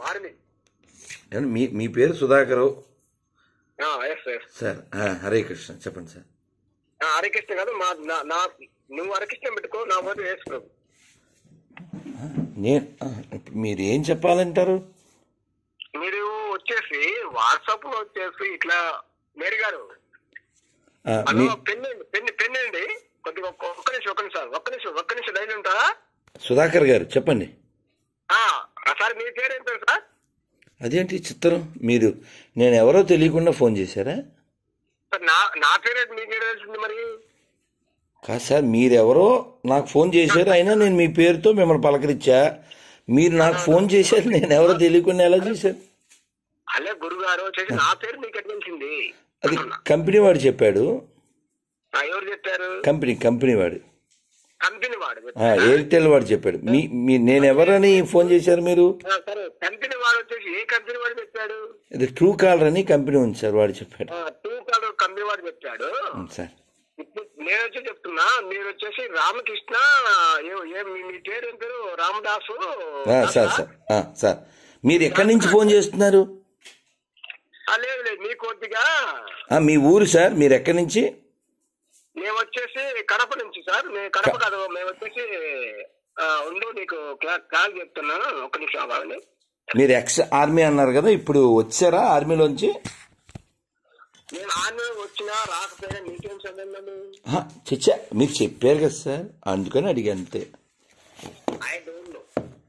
Army ఏమండి, మీ మీ పేరు సుధాకరు yes yes sir ఆ, హరే కృష్ణ చెప్పండి సార్ హరికృష్ణ కాదు మా నా- నా నువ్వు హరికృష్ణ పెట్టుకో నా పోతే యేసు ప్రభు నేను ఆ, ఇప్పుడు మీరు ఏం చెప్పాలంటారు మీరు వచ్చేసి వాట్సాప్ లో వచ్చేసి ఇట్లా మేరీ గారు ఆ, హలో మీ పెన్ పెన్ పెన్ అండి కొద్దిగా ఒక్క ఒక్క నిమిషం ఒక్క నిమిషం ఒక్క నిమిషం ఒక్క నిమిషం లైన్ ఉంటారా సుధాకర్ గారు చెప్పండి ఆ, సార్ మీ పేరు ఏం పేరు సార్ అదేంటి చిత్రం మీరు నేను ఎవరో తెలియకుండా ఫోన్ చేశారా సార్ నా నా పేరు మీకు ఏం తెలిసింది మరి కాదు సార్ మీరెవరో నాకు ఫోన్ చేశారు అయినా నేను మీ పేరుతో మిమ్మల్ని పలకరించా మీరు నాకు ఫోన్ చేశారు నేను ఎవరో తెలియకుండా ఎలా చేశారు అలే గురుగారు వచ్చేసి నా పేరు మీకు ఎట్లా తెలిసింది అది కంపెనీ వాడు చెప్పాడు ఆ, ఎవరు చెప్పారు కంపెనీ కంపెనీ వాడు కంపెనీ వాడు ఆ, ఎయిర్టెల్ వాడు చెప్పాడు మీ మీ నేను ఎవరని ఫోన్ చేశారు మీరు ఆ, సరే కంపెనీ వాడు వచ్చేసి ఏ కంపెనీ వాడు చెప్పాడు ఇది ట్రూ కాలర్ అని కంపెనీ ఉంది సార్ వాడు చెప్పాడు ఆ, టూ కాలర్ కంపెనీ వాడు చెప్పాడు ఉం, సార్ ఇప్పుడు నేను వచ్చి చెప్తున్నా మీరు వచ్చేసి రామకృష్ణ ఏ- ఏ- మీ మీ పేరు ఏం పేరు రామదాసు ఆ, సార్ సార్ ఆ, సార్ మీరు ఎక్కడి నుంచి ఫోన్ చేస్తున్నారు ఆ, లేదు లేదు మీ కొద్దిగా ఆ, మీ ఊరు సార్ మీరు ఎక్కడి నుంచి మేము వచ్చేసి కడప నుంచి సార్ మేము కడప కాదు మేము వచ్చేసి ఆ, ఉండు నీకు క్లా- కాల్ చెప్తున్నాను ఒక నిమిషం కావాలి మీరు ఎక్స్ ఆర్మీ అన్నారు కదా ఇప్పుడు వచ్చారా ఆర్మీలోంచి నేను ఆన్లైన్ వచ్చినా రాకపోయినా నీకేం సంబంధం ఆ, చచ్చా మీరు చెప్పారు కదా సార్ అందుకని అడిగా అంతే ఐ డోంట్ నో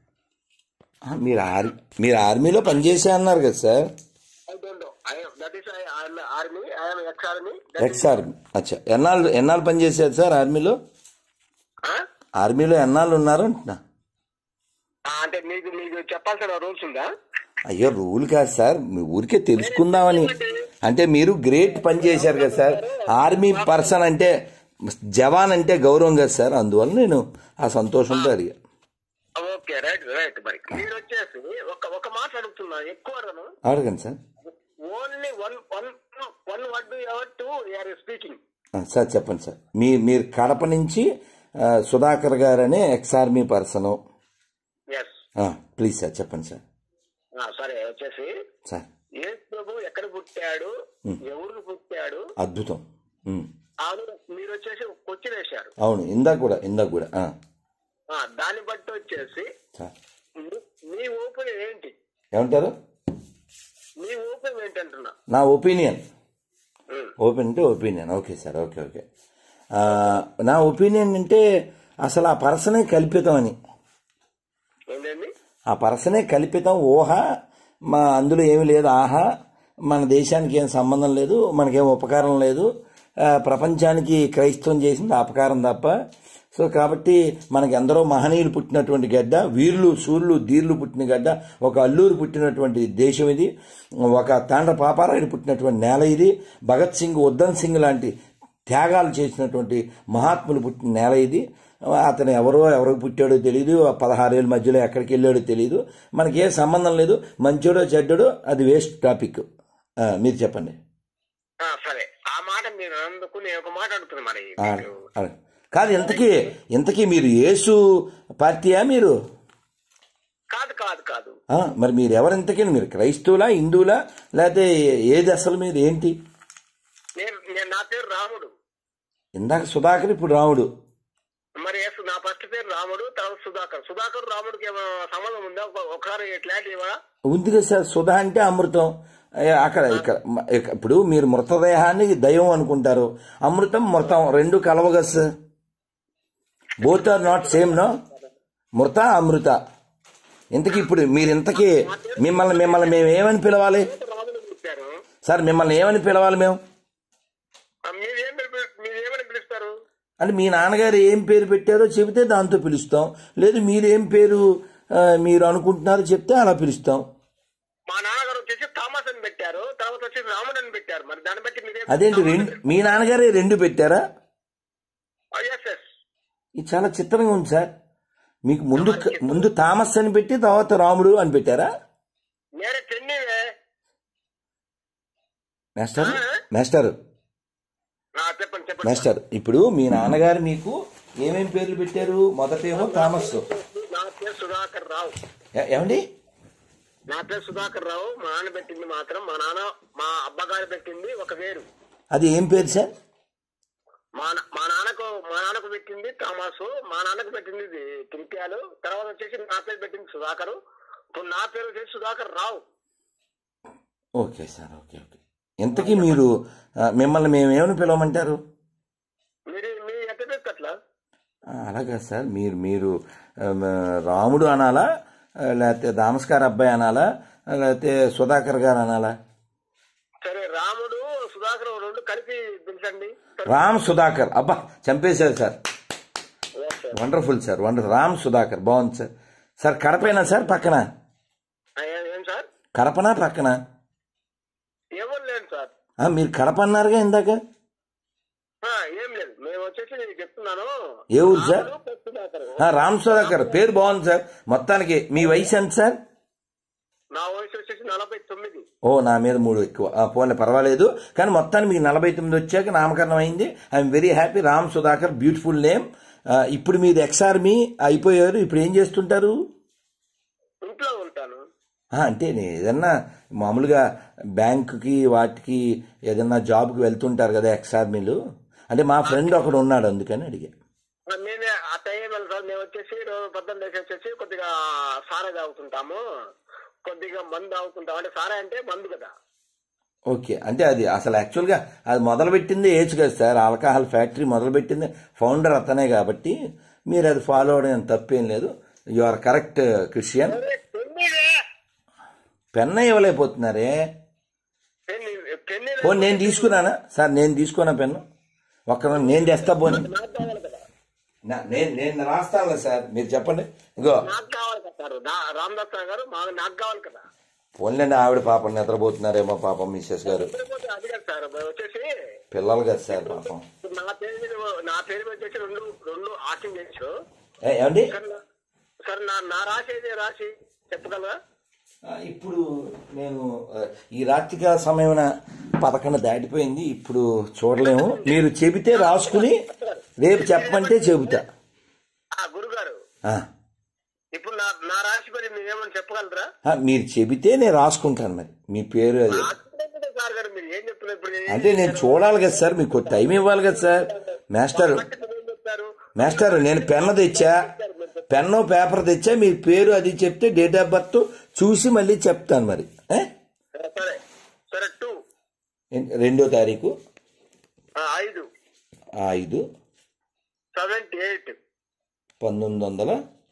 ఆ, మీరు ఆర్ మీరు ఆర్మీలో పనిచేసే అన్నారు కదా sir I don't know I that is army I'm ex army ex army అచ్చా ఎన్నాళ్ళు ఎన్నాళ్ళు పనిచేశారు సార్ ఆర్మీలో ఆర్మీలో ఎన్నాళ్ళు ఉన్నారు అంటున్నా అంటే మీకు మీకు చెప్పాల్సిన రూల్స్ ఉందా అయ్యో రూల్ కాదు సార్ మీ ఊరికే తెలుసుకుందామని అంటే మీరు గ్రేట్ పని చేశారు కదా సార్ ఆర్మీ పర్సన్ అంటే జవాన్ అంటే గౌరవం కదా సార్ అందువల్ల నేను ఆ సంతోషంతో అడిగా ఓకే రైట్ రైట్ మరి మీరు వచ్చేసి ఒక ఒక మాట అడుగుతున్నా ఎక్కువ అడగను అడగండి sir only one one one word ever to are speaking ఆ, సార్ చెప్పండి సార్ మీ మీరు కడప నుంచి ఆ, సుధాకర్ గారు అనే ex army person yes please sir చెప్పండి సార్ సరే వచ్చేసి సార్ ఏ ప్రభు ఎక్కడ పుట్టాడు ఎవరు పుట్టాడు అద్భుతం ఉమ్. అవును మీరు వచ్చేసి కొచ్చి వేశారు అవును ఇందాక కూడా ఇందాక కూడా ఆ, ఆ, దాన్ని బట్టి వచ్చేసి సార్ మీ- మీ ఓపెన్ ఏంటి ఏమంటారు మీ ఓపెన్ ఏంటంటున్నా నా ఒపీనియన్ ఉమ్. ఓపెన్ అంటే opinion okay sir okay okay ఆ, నా ఒపీనియన్ అంటే అసలు ఆ పర్సనే కల్పితం అని ఏంటండి ఆ పర్సనే కల్పితం ఊహ మా అందులో ఏమీ లేదు ఆహా మన దేశానికి ఏం సంబంధం లేదు మనకేం ఉపకారం లేదు ఆ, ప్రపంచానికి క్రైస్తవం చేసింది అపకారం తప్ప సో కాబట్టి మనకి ఎందరో మహనీయులు పుట్టినటువంటి గడ్డ వీరులు సూర్యులు ధీర్లు పుట్టిన గడ్డ ఒక అల్లూరు పుట్టినటువంటి దేశం ఇది ఒక తాండ్ర పాపారాయుడు పుట్టినటువంటి నేల ఇది భగత్ సింగ్ ఉద్దమ్ సింగ్ లాంటి త్యాగాలు చేసినటువంటి మహాత్ములు పుట్టిన నేల ఇది అతను ఎవరో ఎవరికి పుట్టాడో తెలియదు ఆ పదహారేళ్ళ మధ్యలో ఎక్కడికి వెళ్ళాడో తెలియదు మనకి ఏ సంబంధం లేదు మంచోడో చెడ్డడో అది వేస్ట్ టాపిక్ ఆ, మీరు చెప్పండి ఆ, సరే ఆ మాట మీరు అందుకు నేను ఒక మాట అడుగుతున్నా మరి ఆ, మీరు ఆ. కాదు ఇంతకీ ఇంతకీ మీరు యేసు పార్టీయా మీరు కాదు కాదు కాదు ఆ, మరి మీరు ఎవరు ఇంతకీ మీరు క్రైస్తవులా హిందువులా లేకపోతే ఏది అసలు మీరు ఏంటి నేను నేను నా పేరు రాముడు ఇందాక సుధాకర్ ఇప్పుడు రాముడు మరి ఎస్ నా ఫస్ట్ పేరు రాముడు తర్వాత సుధాకర్ సుధాకర్ రాముడికి ఏమైనా సంబంధం ఉందా ఒక- ఒకసారి క్లారిటీ ఇవ్వరా ఉంది కదా సార్ సుధా అంటే అమృతం ఏ, అక్కడ ఇక్కడ మ- ఇక- ఇప్పుడు మీరు మృతదేహాన్ని దైవం అనుకుంటారు అమృతం మృతం రెండు కలవగా sir both are not same no మృత అమృత ఇంతకీ ఇప్పుడు మీరు ఇంతకీ మిమ్మల్ని మిమ్మల్ని మేము ఏమని పిలవాలి రాముడు పిలిచారు సార్ మిమ్మల్ని ఏమని పిలవాలి మేము ఆ, మీరేం పిలి- మీరేమని పిలుస్తారు అంటే మీ నాన్నగారు ఏం పేరు పెట్టారో చెబితే దాంతో పిలుస్తాం లేదు మీరేం పేరు ఆ, మీరు అనుకుంటున్నారో చెప్తే అలా పిలుస్తాం మా నాన్నగారు వచ్చేసి థామస్ అని పెట్టారు తర్వాత వచ్చేసి రాముడు అని పెట్టారు మరి దాన్ని బట్టి మీరేం అదేంటి రెండు మీ నాన్నగారే రెండు పెట్టారా ఎస్ ఎస్ ఇది చాలా చిత్రంగా ఉంది సార్ మీకు ముందు ముందు థామస్ అని పెట్టి తర్వాత రాముడు అని పెట్టారా నేరే చెన్నీవే మాస్టర్ మాస్టర్ ఆ, చెప్పండి చెప్పండి మాస్టర్ ఇప్పుడు మీ నాన్నగారు మీకు ఏమేం పేర్లు పెట్టారు మొదటేమో థామస్ నా పేరు సుధాకర్ రావు ఏ- ఏమండి నా పేరు సుధాకర్ రావు మా నాన్న పెట్టింది మాత్రం మా నాన్న మా అబ్బగారు పెట్టింది ఒక వేరు అది ఏం పేరు సార్ మా నా- మా నాన్నకు మా నాన్నకు పెట్టింది థామస్ మా నాన్నకు పెట్టింది ఇది తిరిపాలు తర్వాత వచ్చేసి నా పేరు పెట్టింది సుధాకర్ ఇప్పుడు నా పేరు వచ్చేసి Sudhakar Rao okay sir okay okay ఇంతకీ మీరు ఆ, మిమ్మల్ని మేము ఏమని పిలవమంటారు మీరు మీ ఎంత పేరు అట్లా ఆ, అలాగా సార్ మీరు మీరు ఆ, మ- రాముడు అనాలా ఆ, లేకపోతే దామస్కార్ అబ్బాయి అనాలా ఆ, లేకపోతే సుధాకర్ గారు అనాలా సరే రాముడు సుధాకర్ రెండు కలిపి పిలిచండి రామ్ సుధాకర్ అబ్బా చంపేశారు sir Yes, sir. Wonderful sir wonder Ram Sudhakar బాగుంది సార్ సార్ కడపేనా సార్ పక్కన ఆ, ఏం- ఏం సార్ కడపనా పక్కన ఎవరు లేదు సార్ ఆ, మీరు కడప అన్నారుగా ఇందాక ఆ, ఏం లేదు మేము వచ్చేసి నేను చెప్తున్నాను ఏ ఊరు సార్ రాముడు ప్లస్ సుధాకర్ ఆ, రామ్ సుధాకర్ పేరు బాగుంది సార్ మొత్తానికి మీ వయసు ఎంత సార్ నా వయసు వచ్చేసి నలభై తొమ్మిది ఓ నా మీద మూడు ఎక్కువ ఆ, పోనీ పర్వాలేదు కానీ మొత్తానికి మీకు నలభై తొమ్మిది వచ్చాక నామకరణం అయింది I'm very happy Ram Sudhakar beautiful name ఇప్పుడు మీది ఎక్స్ఆర్మీ అయిపోయారు ఇప్పుడు ఏం చేస్తుంటారు ఇంట్లో ఉంటాను ఆ, అంటే నే- ఏదన్నా మామూలుగా బ్యాంకుకి వాటికి ఏదన్నా జాబ్కి వెళ్తుంటారు కదా ఎక్స్ఆర్మీలు అంటే మా ఫ్రెండ్ ఒకడు ఉన్నాడు అందుకని అడిగా ఆ, నేనే ఆ టైం వెళ్ళను సార్ మేము వచ్చేసి రోజు పొద్దున్న లేచి వచ్చేసి కొద్దిగా సారా తాగుతుంటాము కొద్దిగా మందు తాగుతుంటాం అంటే సారా అంటే మందు కదా ఓకే అంటే అది అసలు యాక్చువల్గా అది మొదలుపెట్టింది ఏజ్ కదా సార్ ఆల్కహాల్ ఫ్యాక్టరీ మొదలుపెట్టింది ఫౌండర్ అతనే కాబట్టి మీరు అది ఫాలో అవడం ఏం తప్పేం లేదు యు ఆర్ కరెక్ట్ క్రిస్టియన్ అరే, పెన్నీరే! పెన్న ఇవ్వలేకపోతున్నారే పెన్ని పెన్ని పోనీ నేను తీసుకున్నానా సార్ నేను తీసుకున్నా పెన్ను ఒక్క నేను తెస్తా పోనీ నాకు కావాలి కదా నా- నేను నేను రాస్తాను సార్ మీరు చెప్పండి ఇగో నాకు కావాలి కదా సార్ రా- రామదాస్ రావు గారు మాకు నాకు కావాలి కదా పోన్లేండి ఆవిడ పాపం నిద్రపోతున్నారేమో పాపం మిస్సెస్ గారు లేకపోతే అది కదా సార్ మరి వచ్చేసి పిల్లలు కదా సార్ పాపం నా పేరు మీద నా పేరు మీద వచ్చేసి రెండు రెండు ఆర్టింగ్ చేయొచ్చు ఏ, ఏమండి సార్ నా- సార్ నా నా రాసి ఏది రాసి చెప్పగలరా ఆ, ఇప్పుడు నేను ఆ, ఈ రాత్రిక సమయమున పదకొండు దాటిపోయింది ఇప్పుడు చూడలేము మీరు చెబితే రాసుకుని రేపు చెప్పమంటే చెబుతా ఆ గురుగారు ఆ, ఇప్పుడు నా నా రాశి మరి మీరేమని చెప్పగలరా ఆ, మీరు చెబితే నేను రాసుకుంటాను మరి మీ పేరు అది అర్థమైంది సార్ గారు మీరు ఏం చెప్తున్నారు ఇప్పుడు ఏం అంటే నేను చూడాలి కదా సార్ మీకు టైం ఇవ్వాలి కదా సార్ మాస్టర్ బట్టి మీరు ఏం చెప్తారు మాస్టర్ నేను పెన్ను తెచ్చా పెన్ను పేపర్ తెచ్చా మీ పేరు అది చెప్తే డేట్ ఆఫ్ బర్త్ చూసి మళ్ళీ చెప్తాను మరి ఏ? సరే సరే టూ రెండో తారీఖు ఐదు ఐదు సెవెంటీ ఎయిట్ పంతొమ్మిది వందల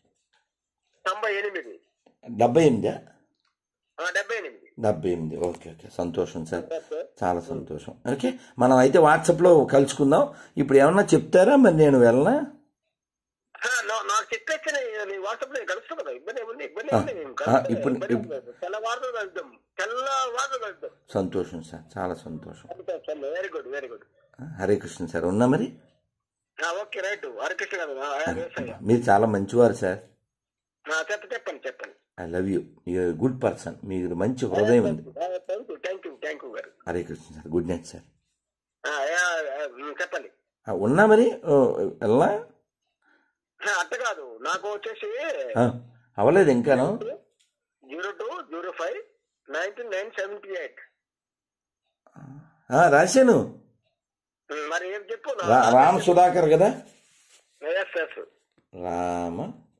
తొంభై ఎనిమిది డెబ్బై ఎనిమిదా ఆ, డెబ్బై ఎనిమిది డెబ్బై ఎనిమిది ఓకే ఓకే సంతోషం సార్ సార్ చాలా సంతోషం ఓకే మనం అయితే వాట్సాప్లో కలుసుకుందాం ఇప్పుడు ఏమన్నా చెప్తారా మరి నేను వెళ్ళనా ఆ, నా- నాకు చెప్పేస్తే నీ వాట్సాప్ లో కలుస్తాం కదా ఇబ్బంది ఏముంది ఇబ్బంది ఆ, ఏముంది మేము ఆ, కలుస్తాం. ఇప్పుడు- ఇబ్బంది ఏముంది. తెల్లవారుతో కలుద్దాం తెల్లవారుతో కలుద్దాం సంతోషం సార్ చాలా సంతోషం very good very good Hare Krishna sir ఉన్నా మరి ఓకే రైట్ హరికృష్ణ గారు ఆ, ఆ, వేసయ్య. మీరు చాలా మంచివారు సార్ ఆ, చెప్ప చెప్పండి చెప్పండి I love you you good person మీరు మంచి హృదయం ఉంది thank you thank you thank you garu Hare Krishna sir good night sir ఆ, ఆ, ఆ, ఉమ్, చెప్పండి ఆ, ఉన్నా మరి ఓ, వెళ్ళనా ఆ, అట్ట కాదు నాకు వచ్చేసి ఆ, అవ్వలేదు ఇంకాను zero two zero five nineteen nine seventy eight ఆ, రాశాను మరి ఏం చెప్పు రా- రామ సుధాకర్ కదా ఎస్ ఎస్ రామ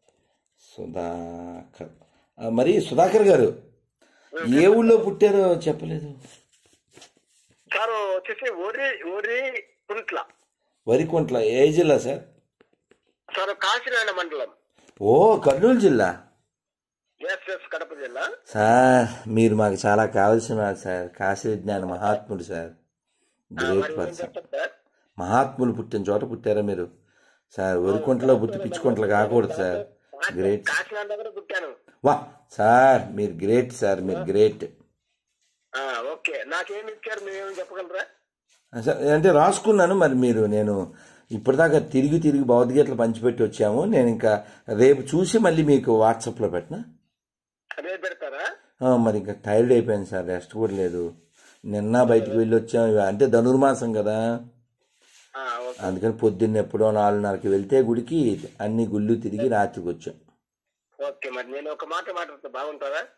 సుధాకర్ ఆ, మరి సుధాకర్ గారు ఏ ఊళ్ళో పుట్టారో చెప్పలేదు సార్ వచ్చేసి ఒరి ఒరి కుంట్ల వరికుంట్ల ఏ జిల్లా సార్ సార్ కాశీనారాయణ మండలం ఓ కర్నూలు జిల్లా ఎస్ ఎస్ కడప జిల్లా సార్ మీరు మాకు చాలా కావాల్సిన వారు సార్ కాశీ విజ్ఞాన మహాత్ముడు సార్ ఆ, గ్రేట్ మరి ఏం పర్సన్ చెప్పండి సార్ మహాత్ములు పుట్టిన చోట పుట్టారా మీరు సార్ వరికుంటలో పుట్టి పిచ్చుకుంటలు కాకూడదు సార్ గ్రేట్ కాశీనాథ్ దగ్గర పుట్టాను వా సార్ మీరు గ్రేట్ సార్ మీరు గ్రేట్ ఆ, ఓకే నాకేం ఇచ్చారు మీరేం చెప్పగలరా సార్ అంటే రాసుకున్నాను మరి మీరు నేను ఇప్పటిదాకా తిరిగి తిరిగి భౌతికతలు పంచిపెట్టి వచ్చాము నేను ఇంకా రేపు చూసి మళ్ళీ మీకు వాట్సాప్లో పెట్టినా అదే పెడతారా ఆ, మరి ఇంకా టైర్డ్ అయిపోయాను సార్ రెస్ట్ కూడా లేదు నిన్న బయటికి వెళ్ళి వచ్చాం ఇవ- అంటే ధనుర్మాసం కదా ఆ, ఓకే అందుకని పొద్దున్న ఎప్పుడో నాలుగున్నరకి వెళ్తే గుడికి అన్ని గుళ్ళు తిరిగి రాత్రికి వచ్చాం ఓకే మరి నేను ఒక మాట మాట్లాడితే బాగుంటుందా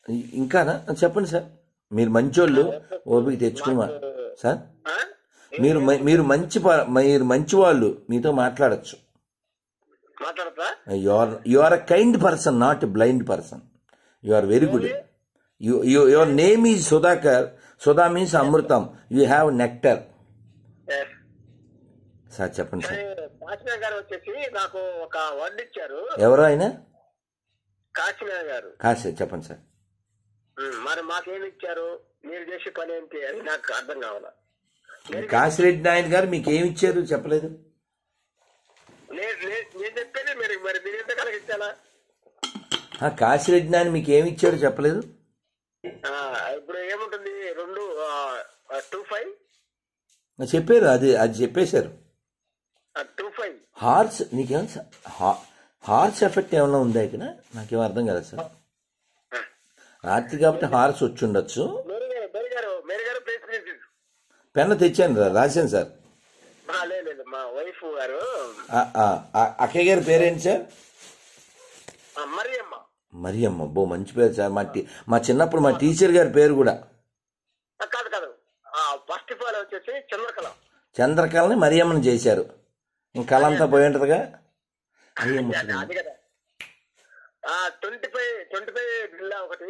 ఇంకానా చెప్పండి సార్ మీరు మంచోళ్ళు ఓపిక తెచ్చుకుని మా- సార్ ఆ? మీరు మ- మీరు మంచి ప- మీరు మంచి వాళ్ళు మీతో మాట్లాడచ్చు మాట్లాడతా you are you are a kind person not a blind person you are very good your name is Sudhakar Sudha means amrutham you have nectar Yes. Sir చెప్పండి సార్ సరే, కాశీనాథ్ గారు వచ్చేసి నాకు ఒక వర్డ్ ఇచ్చారు ఎవరు ఆయన కాశీనాథ్ గారు కాసే చెప్పండి సార్ ఉమ్, మరి మాకేమి ఇచ్చారు మీరు చేసే పని ఏంటి అని నాకు అర్థం కావాలా కాశిరెడ్డి నాయన్ గారు మీకు ఏమి ఇచ్చారు చెప్పలేదు నేను నేను- నేను చెప్పేది మీరు మరి మీరు ఎంత కలిగించాలా ఆ, కాశిరెడ్డి నాయన్ మీకు ఏమి ఇచ్చారు చెప్పలేదు ఆ, ఇప్పుడు ఏముంటుంది రెండు టూ ఫైవ్ చెప్పారు అది అది చెప్పేశారు టూ ఫైవ్ హార్స్ నీకేం హార్స్ ఎఫెక్ట్ ఏమైనా ఉందా ఇక్కడ నాకేం అర్థం కదా సార్ రాత్రి కాబట్టి హార్స్ వచ్చి ఉండొచ్చు మేరీ గారు మేరీ గారు మేరీ గారు ప్లేస్ పెన్న తెచ్చాను రా- రాశాను సార్ లేదు లేదు మా వైఫ్ గారు ఆ, ఆ, ఆ, అక్కయ్య గారి పేరేంటి సార్ ఆ, మరియమ్మ మరి అమ్మ బో మంచి పేరు సార్ మా టీ- మా చిన్నప్పుడు మా టీచర్ గారి పేరు కూడా ఆ, కాదు కాదు ఫస్ట్ ఆఫ్ ఆల్ వచ్చేసి చంద్రకళ చంద్రకళని మరియమ్మని చేశారు ఇంక కళ అంతా పోయి ఉంటుందిగా అయ్యమ్మ అది- అది కదా ట్వంటీ ఫైవ్ ట్వంటీ ఫైవ్ బిల్లా ఒకటి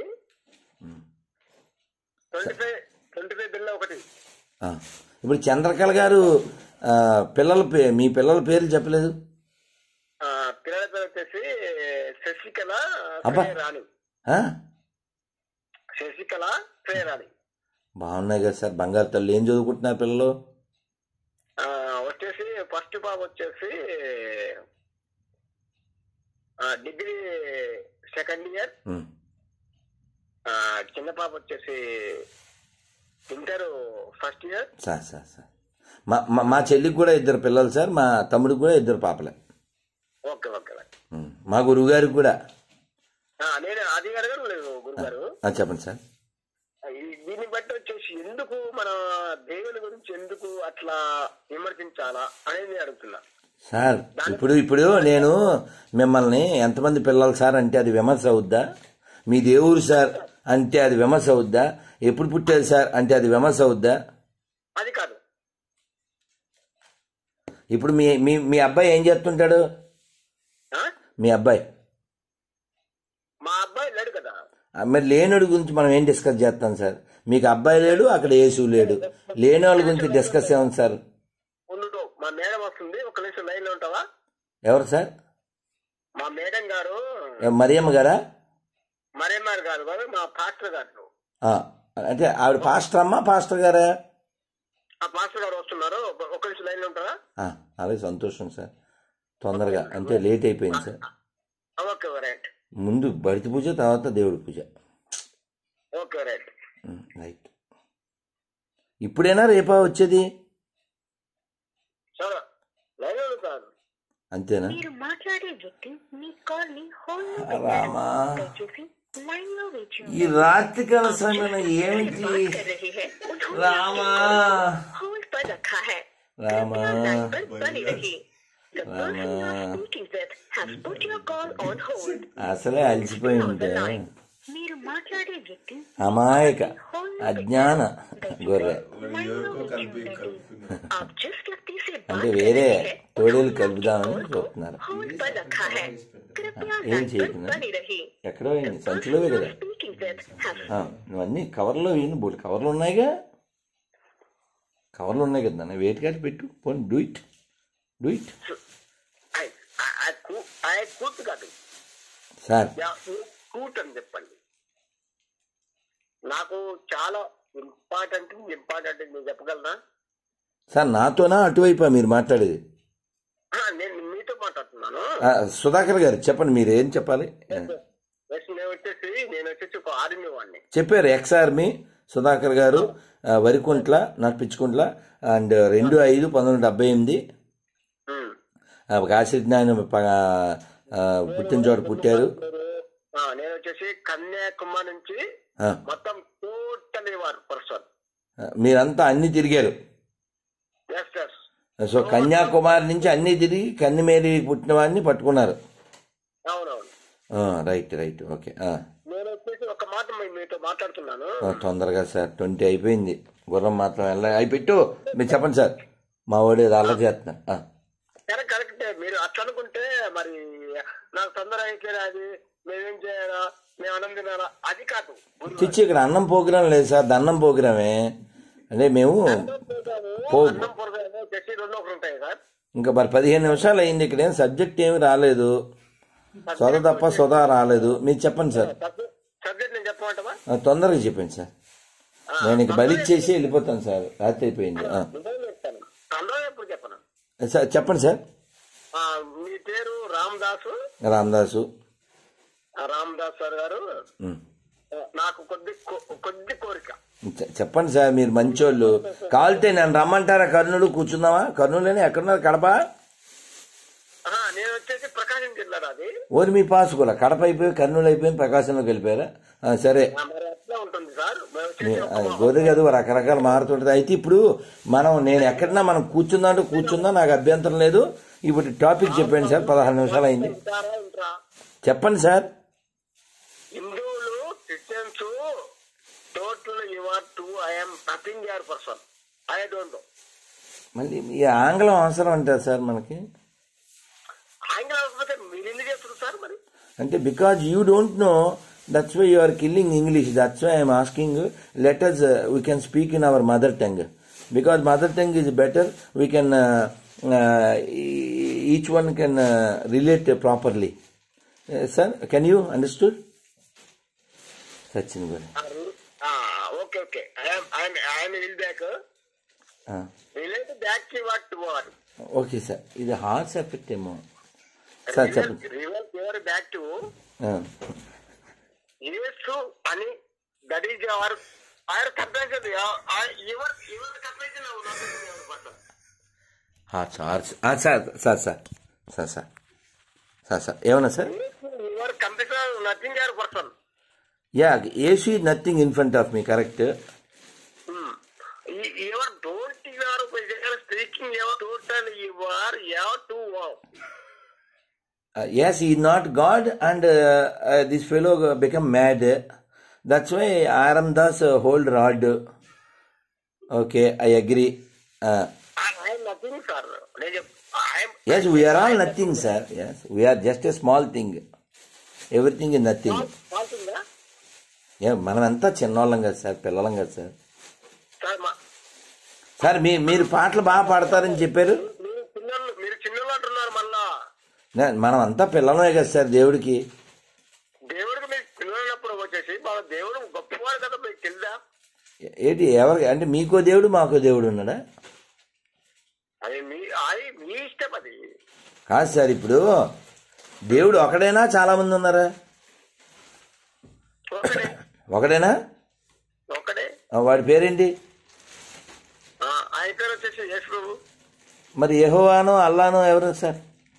ట్వంటీ ఫైవ్ ట్వంటీ ఫైవ్ బిల్లా ఒకటి ఆ, ఇప్పుడు చంద్రకళ గారు ఆ, పిల్లల పే మీ పిల్లల పేర్లు చెప్పలేదు ఆ, పిల్లల పేరు వచ్చేసి శశికళ అబ్బా. రాణి ఆ? శశికళ రాణి బాగున్నాయి కదా సార్ బంగారు తల్లి ఏం చదువుకుంటున్నారు పిల్లలు ఆ, వచ్చేసి ఫస్ట్ బాబు వచ్చేసి ఆ, డిగ్రీ సెకండ్ ఇయర్ ఉమ్. ఆ, చిన్న పాప వచ్చేసి inter first year sir sir sir మా మా- మా చెల్లికి కూడా ఇద్దరు పిల్లలు సార్ మా తమ్ముడికి కూడా ఇద్దరు పాపలే ఓకే ఓకే ఉమ్. మా గురువు గారికి కూడా ఆ, నేను అది అడగడం లేదు గురుగారు ఆ, చెప్పండి సార్ ఈ- దీన్ని బట్టి వచ్చేసి ఎందుకు మన దేవుని గురించి ఎందుకు అట్లా విమర్శించాలా అనేది నేను అడుగుతున్నా సార్ ఇప్పుడు ఇప్పుడు నేను మిమ్మల్ని ఎంతమంది పిల్లలు సార్ అంటే అది విమర్శ అవుద్దా మీ దేవుడు సార్ అంటే అది విమర్శ అవుద్దా ఎప్పుడు పుట్టారు సార్ అంటే అది విమర్శ అవుద్దా అది కాదు ఇప్పుడు మీ మీ మీ అబ్బాయి ఏం చేస్తుంటాడు ఆ? మీ అబ్బాయి మా అబ్బాయి లేడు కదా ఆ, మరి లేనోడి గురించి మనం ఏం డిస్కస్ చేస్తాం సార్ మీకు అబ్బాయి లేడు అక్కడ యేసు లేడు లేని వాళ్ళ గురించి డిస్కస్ ఏముంది సార్ ఉండు మా మేడం వస్తుంది ఒక నిమిషం లైన్ లో ఉంటావా ఎవరు సార్ మా మేడం గారు ఏ, మరియమ్మ గారా మరేమార్ గారు గారు మా పాస్టర్ గారు ఆ, అంటే ఆవిడ పాస్టర్ అమ్మా పాస్టర్ గారా ఆ పాస్టర్ గారు వస్తున్నారు ఒక- ఒక నిమిషం లైన్ లో ఉంటావా ఆ, అలాగే సంతోషం సార్ తొందరగా అంటే లేట్ అయిపోయింది సార్ ఆ, ఓకే రైట్ ముందు బడితి పూజ తర్వాత దేవుడి పూజ ఓకే రైట్ ఉమ్, రైట్ ఇప్పుడైనా రేపా వచ్చేది సరే లైన్ లో ఉంటాను అంతేనా మీరు మాట్లాడే వ్యక్తి మీ కాల్ ని హోల్డ్ లో పెట్టారు రామా దయచేసి లైన్ లో వేచి ఈ రాత్రికాల సమయంలో ఏమిటి बात कर रहे हैं उन्होंने రామా होल्ड पर रखा है రామా लाइन पर बनी रही The person you Rama are speaking with has put your call on hold. అసలే అలసిపోయి ఉంటే మీరు మాట్లాడే వ్యక్తి అమాయక అజ్ఞాన గొర్రె లైన్ లో వేచి ఉండండి आप जिस व्यक्ति से बात అంటే कर వేరే रहे हैं తోడేలు కలుపుదామని చూస్తున్నారు होल्ड पर रखा है कृपया ఏం लाइन पर చేయకుండా बनी रही ఎక్కడో పోయింది సంచిలోవే కదా speaking with has ఆ, నువ్వన్నీ కవర్లో వేయండి బోటి కవర్లు ఉన్నాయిగా కవర్లు ఉన్నాయి కదా నాన్న వేటి కాటి పెట్టు పోనీ డూ ఇట్ డూ ఇట్ ఆయన కూతు కాదు సార్ కూట్ అని చెప్పండి నాకు చాలా ఇంపార్టెంట్ ఇంపార్టెంట్ మీరు చెప్పగలరా సార్ నాతోనా అటువైపా మీరు మాట్లాడేది ఆ, నేను మీతో మాట్లాడుతున్నాను ఆ, సుధాకర్ గారు చెప్పండి మీరు ఏం చెప్పాలి నెక్స్ట్ నేను వచ్చేసి నేను వచ్చేసి ఒక ఆర్మీ వాడిని చెప్పారు ఎక్స్ ఆర్మీ సుధాకర్ గారు ఆ, వరికుంట్ల నడిపించుకుంట్ల అండ్ రెండు ఐదు పంతొమ్మిది డెబ్బై ఎనిమిది ఉమ్. కాశీ నాయన ప- ఆ, పుట్టిన చోట పుట్టారు ఆ, నేను వచ్చేసి కన్యాకుమారి నుంచి ఆ, మొత్తం టోటలీ వార్ పర్సన్ మీరంతా అన్ని తిరిగారు ఎస్ ఎస్ సో కన్యాకుమారి నుంచి అన్ని తిరిగి కన్నిమేరి పుట్టిన వాడిని పట్టుకున్నారు అవునవును ఆ, రైట్ రైట్ ఓకే ఆ, నేను వచ్చేసి ఒక మాట మీ- మీతో మాట్లాడుతున్నాను ఆ, తొందరగా సార్ ట్వంటీ అయిపోయింది గుర్రం మాత్రం వెళ్ళ అయి పెట్టు మీరు చెప్పండి సార్ మా వాడు ఏదో అలా చేస్తున్నా ఆ. కరెక్ట్ కరెక్టే మీరు అట్లా అనుకుంటే మరి నాకు తొందర అయితే అది మేమేం చేయాలా మేము అన్నం తినాలా అది కాదు చిచ్చి ఇక్కడ అన్నం పోగ్రాం లేదు సార్ దన్నం పోగ్రామే అంటే మేము పో- అన్నం పొరగానే చట్నీ రెండు ఒకరు ఉంటాయి సార్ ఇంకా మరి పదిహేను నిమిషాలు అయింది ఇక్కడ ఏం సబ్జెక్ట్ ఏమి రాలేదు సొద తప్ప సొదా రాలేదు మీరు చెప్పండి సార్ సబ్జెక్ట్ నేను చెప్పమంటావా ఆ, తొందరగా చెప్పండి సార్ నేను ఇక బలిచ్చేసి వెళ్ళిపోతాను సార్ రాత్రి అయిపోయింది ఆ. నిజం చెప్తాను అందరూ ఎప్పుడు చెప్పను సార్ చెప్పండి సార్ ఆ, మీ పేరు రామదాసు రామదాసు ఆ, రామదాస్ సార్ గారు ఉమ్. ఆ, నాకు కొద్ది కో- కొద్ది కోరిక చె- చెప్పండి సార్ మీరు మంచోళ్ళు కావాలితే నన్ను రమ్మంటారా కర్నూలు కూర్చుందామా కర్నూలుని ఎక్కడున్నారు కడప ఆ, నేను వచ్చేసి ప్రకాశం జిల్లా అది ఓరి మీ పాసు కూడా కడప అయిపోయి కర్నూలు అయిపోయి ప్రకాశంలోకి వెళ్ళిపోయారా ఆ, సరే ఆ, మరి అట్లా ఉంటుంది సార్ మేము మీ- వచ్చేసి ఆ, ఒక- గోధుమ కదా రకరకాల మారుతుంటది అయితే ఇప్పుడు మనం నేను ఎక్కడన్నా మనం కూర్చుందా అంటే కూర్చుందా నాకు అభ్యంతరం లేదు ఇప్పుడు టాపిక్ చెప్పండి సార్ పదహారు నిమిషాలు అయింది వింటారా, వింటారా? చెప్పండి సార్ హిందువులు Christians total your to I'm nothing your person I don't know మళ్ళీ ఈ ఆంగ్లం అవసరం అంటారు సార్ మనకి ఆంగ్ల కాకపోతే మీరు ఎందుకు చేస్తారు సార్ మరి అంటే because you don't know that's why you are killing English that's why I'm asking let us we can speak in our mother tongue because mother tongue is better we can each one can relate properly sir can you understood Sachin garu okay okay I'm I'm I'm will back relate back to what to what okay sir ఇది hearts effect ఏమో sir చెప్పండి reveal your back to యేసు అని that is our ఆయన comparison your your comparison person hearts hearts sir sir sir sir sir sir sir ఏమన్నా sir your comparison nothing your person ya ఏసీ nothing in front of me correct your don't your speaking your total your your to wow Uh, yes, he is not God, and uh, uh, this fellow become mad. That's why Aram Das uh, hold rod. Okay, I agree. Uh, I'm nothing sir నేను I'm yes, we are all nothing, sir. Yes, we are just a small thing. Everything is nothing. బాగుంటుందా Yeah, మనమంతా చిన్నోళ్ళం కదా sir పిల్లలం కదా sir sir మా sir మీ మీరు పాటలు బాగా పాడతారని చెప్పారు మీరు చిన్నోళ్ళు మీరు చిన్నోళ్ళు అంటున్నారు మళ్ళా నే- మనం అంతా పిల్లలమే కదా సార్ దేవుడికి దేవుడికి మీకు పిల్లలప్పుడు వచ్చేసి మన దేవుడు గొప్పవాడు కదా మీకు తెలుదా ఏంటి ఎవరికి అంటే మీకో దేవుడు మాకో దేవుడు ఉన్నాడా అది మీ అది మీ ఇష్టం అది కాదు సార్ ఇప్పుడు దేవుడు ఒకడైనా చాలా మంది ఉన్నారా ఒకడే ఒకడేనా ఒకడే ఆ, వాడి పేరేంటి ఆ, ఆయన పేరు వచ్చేసి యేసు ప్రభు మరి యెహోవానో అల్లానో ఎవరు సార్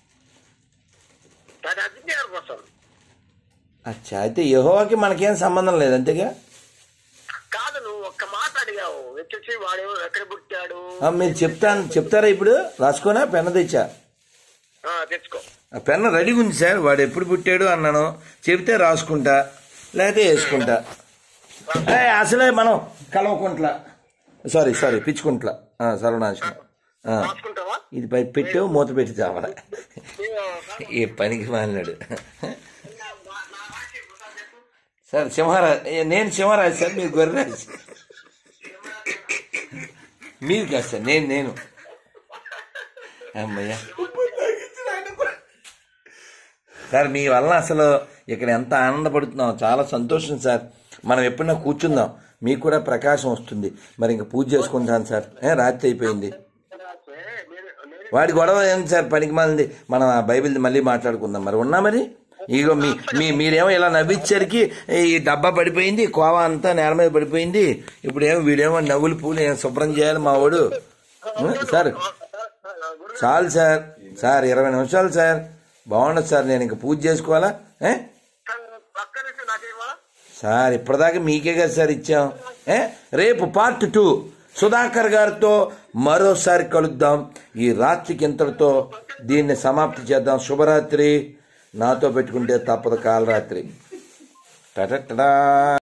దాని అజ్ఞానం కోసం అచ్చా అయితే యెహోవాకి మనకేం సంబంధం లేదు అంతేగా కాదు నువ్వు ఒక్క మాట అడిగావు వచ్చేసి వాడు ఎక్కడ పుట్టాడు ఆ, మీరు చెప్తాను చెప్తారా ఇప్పుడు రాసుకోనా పెన్న తెచ్చా ఆ, తెచ్చుకో ఆ పెన్న రెడీగా ఉంది సార్ వాడు ఎప్పుడు పుట్టాడు అన్నాను చెబితే రాసుకుంటా లేకపోతే వేసుకుంటా ఏ, అసలే మనం కలవకుంట్ల సారీ సారీ పిచ్చుకుంట్ల ఆ, సర్వనాశనం ఆ, రాసుకుంటావా ఇది పై పెట్టావు మూత పెట్టి చావడ నేను- ఏ పనికి మాలినాడు నా- నా రాశి ఒకసారి చెప్పు. సార్ సింహరాజ్ ఏ, నేను సింహరాజ్ సార్ మీరు గొర్రెరాజ్ మీరు కాదు సార్ నేను నేను అమ్మయ్యా సార్ మీ వల్ల అసలు ఇక్కడ ఎంత ఆనందపడుతున్నాం చాలా సంతోషం సార్ మనం ఎప్పుడైనా కూర్చుందాం మీకు కూడా ప్రకాశం వస్తుంది మరి ఇంకా పూజ చేసుకుంటాను సార్ ఏ, రాత్రి అయిపోయింది రాసే, నేను- నేను- వాడి గొడవ ఏంటి సార్ పనికి మాలింది మనం ఆ బైబిల్ మళ్ళీ మాట్లాడుకుందాం మరి ఉన్నా మరి ఇగో మీ మీ మీరేమో ఇలా నవ్విచ్చరికి ఈ డబ్బా పడిపోయింది కోవా అంతా నేల మీద పడిపోయింది ఇప్పుడు ఏమో వీడేమో నవ్వులు పూలు ఏం శుభ్రం చేయాలి మా వాడు ఉం, సార్ గురు చాలు సార్ సార్ ఇరవై నిమిషాలు సార్ బాగుండదు సార్ నేను ఇంకా పూజ చేసుకోవాలా ఏ పక్క నుంచి నాకేమా సార్ ఇప్పటిదాకా మీకే కదా సార్ ఇచ్చాం ఏ రేపు పార్ట్ టూ సుధాకర్ గారితో మరోసారి కలుద్దాం ఈ రాత్రికి ఇంతటితో దీన్ని సమాప్తి చేద్దాం శుభరాత్రి నాతో పెట్టుకుంటే తప్పదు కాలరాత్రి టటటడా